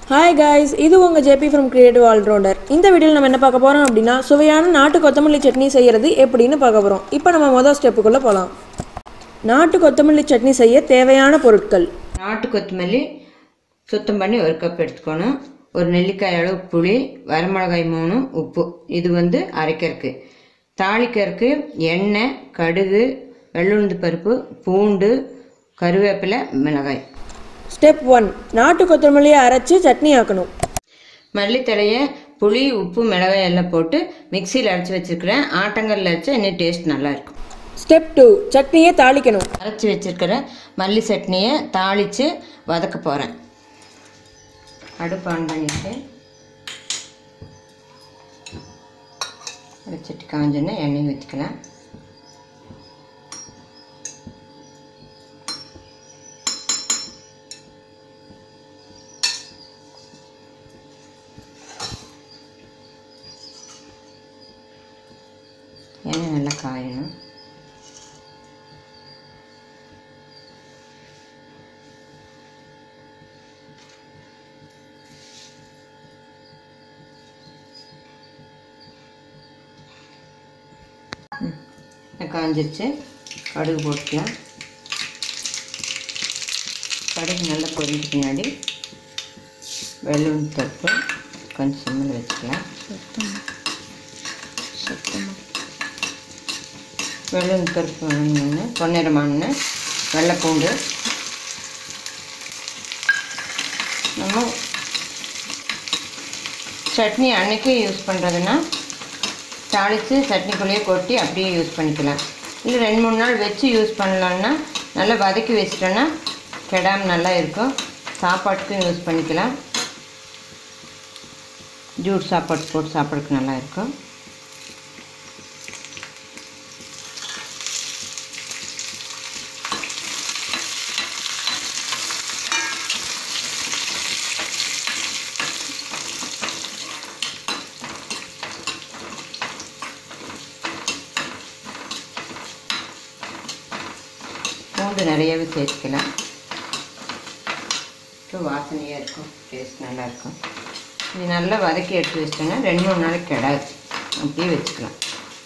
hi guys இது உங்கள் JP from creative allrounder இந்த வீடியோவில் நம்ம என்ன பார்க்க போகிறோம் அப்படின்னா சுவையான நாட்டு கொத்தமல்லி சட்னி செய்கிறது எப்படின்னு பார்க்க போகிறோம் இப்போ நம்ம மொதல் ஸ்டெப்புக்குள்ளே போகலாம் நாட்டு கொத்தமல்லி சட்னி செய்ய தேவையான பொருட்கள் நாட்டு கொத்தமல்லி சுத்தம் பண்ணி ஒரு கப் எடுத்துக்கணும் ஒரு நெல்லிக்காய் அளவு புளி வரமிளகாய் மூணு உப்பு இது வந்து அரைக்கிறதுக்கு தாளிக்கிறதுக்கு எண்ணெய் கடுகு வெள்ளுளுந்து பருப்பு பூண்டு கருவேப்பிலை மிளகாய் ஸ்டெப் ஒன் நாட்டு கொத்தமல்லியை அரைச்சி சட்னி ஆக்கணும் மல்லித்தழையை புளி உப்பு மிளகாய் எல்லாம் போட்டு மிக்சியில் அரைச்சி வச்சுருக்கிறேன் ஆட்டங்கல்ல அரைச்சா இன்னும் டேஸ்ட் நல்லா இருக்கும் ஸ்டெப் டூ சட்னியை தாளிக்கணும் அரைச்சி வச்சிருக்கிற மல்லி சட்னியை தாளித்து வதக்க போகிறேன் அடுப்பு ஆன் பண்ணிட்டு வச்சுட்டு காஞ்சோன்னா எண்ணெய் ஊற்றிக்கலாம் எண்ணெய் நல்லா காயணும் காஞ்சிருச்சு கடுகு போட்டுக்கலாம் கடுகு நல்லா பொரிஞ்ச பின்னாடி வெள்ளும் பருப்பு கொஞ்சம் சிம்மில் வச்சுக்கலாம் வெள்ளும் பருப்பு வாங்கினோன்னு பொன்னிறமான வெள்ளைப்பூண்டு நம்ம சட்னி அன்னைக்கு யூஸ் பண்ணுறதுன்னா தாளித்து சட்னிக்குள்ளேயே கொட்டி அப்படியே யூஸ் பண்ணிக்கலாம் இல்லை ரெண்டு மூணு நாள் வச்சு யூஸ் பண்ணலான்னா நல்லா வதக்கி வச்சிட்டோன்னா கெடாமல் நல்லா இருக்கும் சாப்பாட்டுக்கும் யூஸ் பண்ணிக்கலாம் ஜூட் சாப்பாடு போட்டு சாப்பாடுக்கு நல்லா இருக்கும் பூண்டு நிறையவே சேர்த்துக்கலாம் இப்போ வாசனையாக இருக்கும் டேஸ்ட் நல்லா இருக்கும் இது நல்லா வதக்கி எடுத்து வச்சிட்டோன்னா ரெண்டு மூணு நாளைக்கு கெடாது அப்படியே வச்சுக்கலாம்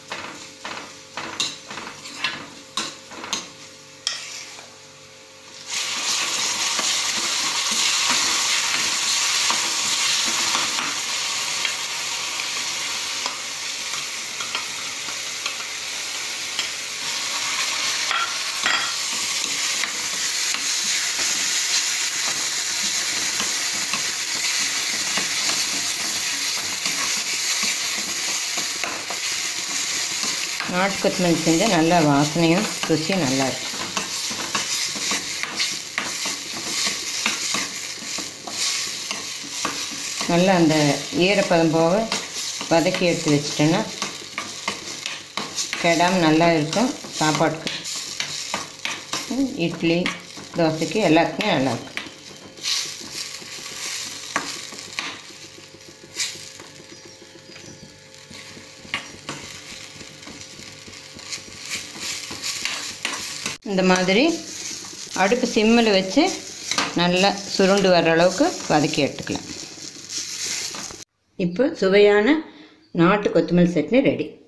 நாட்டு கொத்தமல்லி செஞ்சால் நல்லா வாசனையும் ருசியும் நல்லா இருக்கும் நல்லா அந்த ஈரப்பதம் போக வதக்கி எடுத்து வச்சிட்டோன்னா கெடாமல் நல்லா இருக்கும் சாப்பாட்டுக்கு ம், இட்லி தோசைக்கு எல்லாத்துக்குமே நல்லா இருக்கும் இந்த மாதிரி அடுப்பு சிம்மில் வச்சு நல்லா சுருண்டு வர்ற அளவுக்கு வதக்கி எடுத்துக்கலாம் இப்போ சுவையான நாட்டு கொத்தமல்லி சட்னி ரெடி